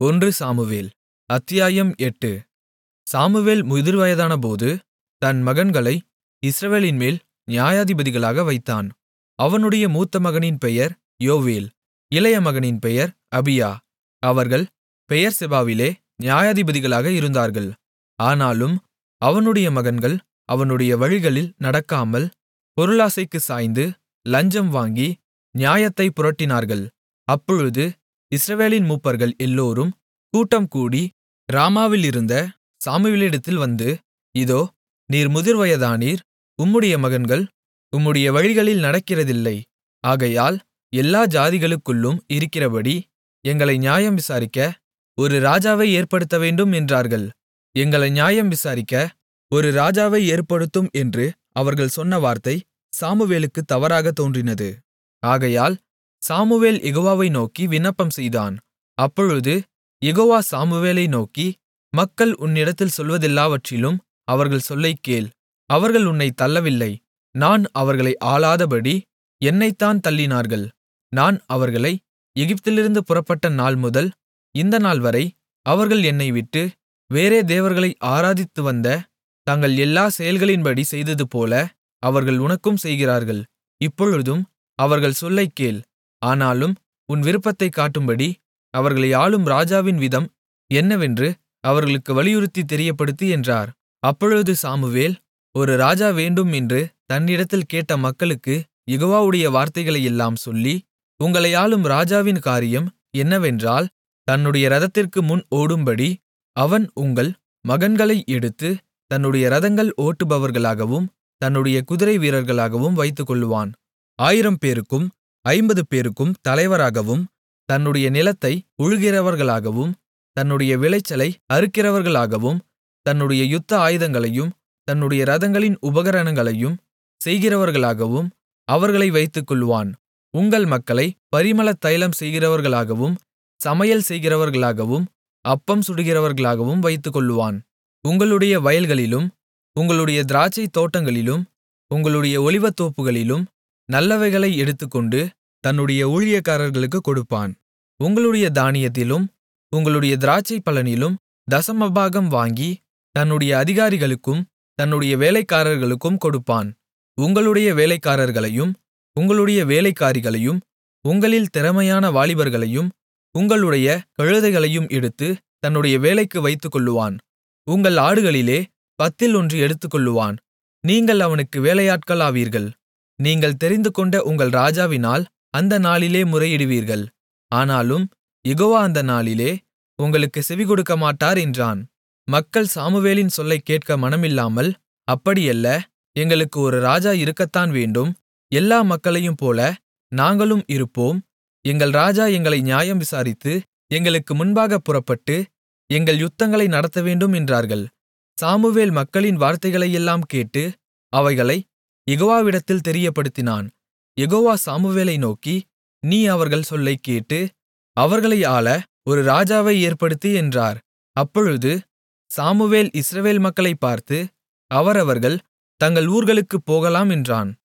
ஒன்று சாமுவேல் அத்தியாயம் எட்டு சாமுவேல் முதிர்வயதானபோது தன் மகன்களை இஸ்ரவேலின்மேல் நியாயாதிபதிகளாக வைத்தான் அவனுடைய மூத்த மகனின் பெயர் யோவேல் இளைய மகனின் பெயர் அபியா அவர்கள் பெயெர்செபாவிலே நியாயாதிபதிகளாக இருந்தார்கள் ஆனாலும் அவனுடைய மகன்கள் அவனுடைய வழிகளில் நடக்காமல் பொருளாசைக்குச் சாய்ந்து லஞ்சம் வாங்கி நியாயத்தைப் புரட்டினார்கள் அப்பொழுது இஸ்ரவேலின் மூப்பர்கள் எல்லோரும் கூட்டம்கூடி ராமாவிலிருந்த சாமுவேலிடத்தில் வந்து இதோ நீர் முதிர்வயதானீர் உம்முடைய மகன்கள் உம்முடைய வழிகளில் நடக்கிறதில்லை ஆகையால் எல்லா ஜாதிகளுக்குள்ளும் இருக்கிறபடி எங்களை நியாயம் விசாரிக்க ஒரு ராஜாவை ஏற்படுத்தவேண்டும் என்றார்கள் எங்களை நியாயம் விசாரிக்க ஒரு ராஜாவை ஏற்படுத்தும் என்று அவர்கள் சொன்ன வார்த்தை சாமுவேலுக்குத் தவறாகத் தோன்றினது ஆகையால் சாமுவேல் யெகோவாவை நோக்கி விண்ணப்பம் செய்தான் அப்பொழுது யெகோவா சாமுவேலை நோக்கி மக்கள் உன்னிடத்தில் சொல்வதெல்லாவற்றிலும் அவர்கள் சொல்லைக் கேள் அவர்கள் உன்னைத் தள்ளவில்லை நான் அவர்களை ஆளாதபடி என்னைத்தான் தள்ளினார்கள் நான் அவர்களை எகிப்திலிருந்து புறப்பட்ட நாள்முதல் இந்த நாள்வரை அவர்கள் என்னை விட்டு வேறே தேவர்களை ஆராதித்து வந்த தங்கள் எல்லா செயல்களின்படி செய்ததுபோல அவர்கள் உனக்கும் செய்கிறார்கள் இப்பொழுதும் அவர்கள் சொல்லைக் கேள் ஆனாலும் உன் விருப்பத்தைக் காட்டும்படி அவர்களை ஆளும் ராஜாவின் விதம் என்னவென்று அவர்களுக்கு வலியுறுத்தித் தெரியப்படுத்து என்றார் அப்பொழுது சாமுவேல் ஒரு ராஜா வேண்டும் என்று தன்னிடத்தில் கேட்ட மக்களுக்கு யெகோவாவுடைய வார்த்தைகளையெல்லாம் சொல்லி உங்களை ஆளும் ராஜாவின் காரியம் என்னவென்றால் தன்னுடைய இரதத்திற்கு முன் ஓடும்படி அவன் உங்கள் மகன்களை எடுத்து தன்னுடைய இரதங்கள் ஓட்டுபவர்களாகவும் தன்னுடைய குதிரை வீரர்களாகவும் வைத்துக்கொள்ளுவான் ஆயிரம் பேருக்கும் ஐம்பது பேருக்கும் தலைவராகவும் தன்னுடைய நிலத்தை உழுகிறவர்களாகவும் தன்னுடைய விளைச்சலை அறுக்கிறவர்களாகவும் தன்னுடைய யுத்த ஆயுதங்களையும் தன்னுடைய இரதங்களின் உபகரணங்களையும் செய்கிறவர்களாகவும் அவர்களை வைத்துக்கொள்வான் உங்கள் மக்களை பரிமள தைலம் செய்கிறவர்களாகவும் சமையல் செய்கிறவர்களாகவும் அப்பம் சுடுகிறவர்களாகவும் வைத்துக்கொள்ளுவான் உங்களுடைய வயல்களிலும் உங்களுடைய திராட்சைத் தோட்டங்களிலும் உங்களுடைய ஒலிவத்தோப்புகளிலும் நல்லவைகளை எடுத்துக்கொண்டு தன்னுடைய ஊழியக்காரர்களுக்குக் கொடுப்பான் உங்களுடைய தானியத்திலும் உங்களுடைய திராட்சை பலனிலும் தசமபாகம் வாங்கி தன்னுடைய அதிகாரிகளுக்கும் தன்னுடைய வேலைக்காரர்களுக்கும் கொடுப்பான் உங்களுடைய வேலைக்காரர்களையும் உங்களுடைய வேலைக்காரிகளையும் உங்களில் திறமையான வாலிபர்களையும் உங்களுடைய கழுதைகளையும் எடுத்து தன்னுடைய வேலைக்கு வைத்துக்கொள்ளுவான் உங்கள் ஆடுகளிலே பத்தில் ஒன்று எடுத்துக்கொள்ளுவான் நீங்கள் அவனுக்கு வேலையாட்களாவீர்கள் நீங்கள் தெரிந்துகொண்ட உங்கள் ராஜாவினால் அந்த நாளிலே முறையிடுவீர்கள் ஆனாலும் யெகோவா அந்த நாளிலே உங்களுக்கு செவிகொடுக்கமாட்டார் என்றான் மக்கள் சாமுவேலின் சொல்லைக் கேட்க மனமில்லாமல் அப்படியல்ல எங்களுக்கு ஒரு ராஜா இருக்கத்தான் வேண்டும் எல்லா மக்களையும் போல நாங்களும் இருப்போம் எங்கள் ராஜா எங்களை நியாயம் விசாரித்து எங்களுக்கு முன்பாகப் புறப்பட்டு எங்கள் யுத்தங்களை நடத்தவேண்டும் என்றார்கள் சாமுவேல் மக்களின் வார்த்தைகளையெல்லாம் கேட்டு அவைகளை யெகோவாவிடத்தில் தெரியப்படுத்தினான் யெகோவா சாமுவேலை நோக்கி நீ அவர்கள் சொல்லைக் கேட்டு அவர்களை ஆள ஒரு ராஜாவை ஏற்படுத்து என்றார் அப்பொழுது சாமுவேல் இஸ்ரவேல் மக்களைப் பார்த்து அவரவர்கள் தங்கள் ஊர்களுக்குப் போகலாம் என்றான்